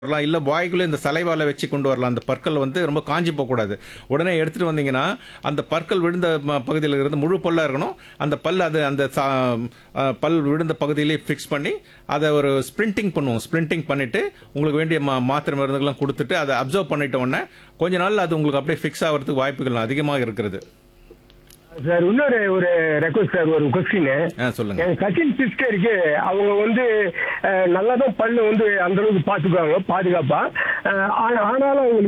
வரலாம் இல்லை வாய்க்குள்ளே இந்த சலைவால வச்சு கொண்டு வரலாம் அந்த பற்கள் வந்து ரொம்ப காஞ்சி போகக்கூடாது உடனே எடுத்துட்டு வந்தீங்கன்னா அந்த பற்கள் விழுந்த ம- பகுதியில் இருந்து முழு பல்லா இருக்கணும் அந்த பல் அது அந்த சா- அஹ், பல் விழுந்த பகுதியிலே ஃபிக்ஸ் பண்ணி அதை ஒரு ஸ்ப்ரிண்டிங் பண்ணுவோம் ஸ்ப்ரிண்டிங் பண்ணிட்டு உங்களுக்கு வேண்டிய மா மாத்திரை மருந்துகள்லாம் கொடுத்துட்டு அதை அப்சர்வ் பண்ணிட்ட உடனே கொஞ்ச நாள்ல அது உங்களுக்கு அப்படியே ஃபிக்ஸ் ஆகிறதுக்கு வாய்ப்புகள் அதிகமாக இருக்கிறது சார் இன்னொரு ஒரு ரெக்வஸ்ட் சார் ஒரு கொஸ்டின் ஆ சொல்லுங்க என் கசின் சிஸ்டருக்கு அவங்க வந்து அஹ், நல்லா தான் பல்லு வந்து அந்த அளவுக்கு பாத்துக்குவாங்க பாதுகாப்பா அஹ், ஆனா- ஆனாலும் அவங்களுக்கு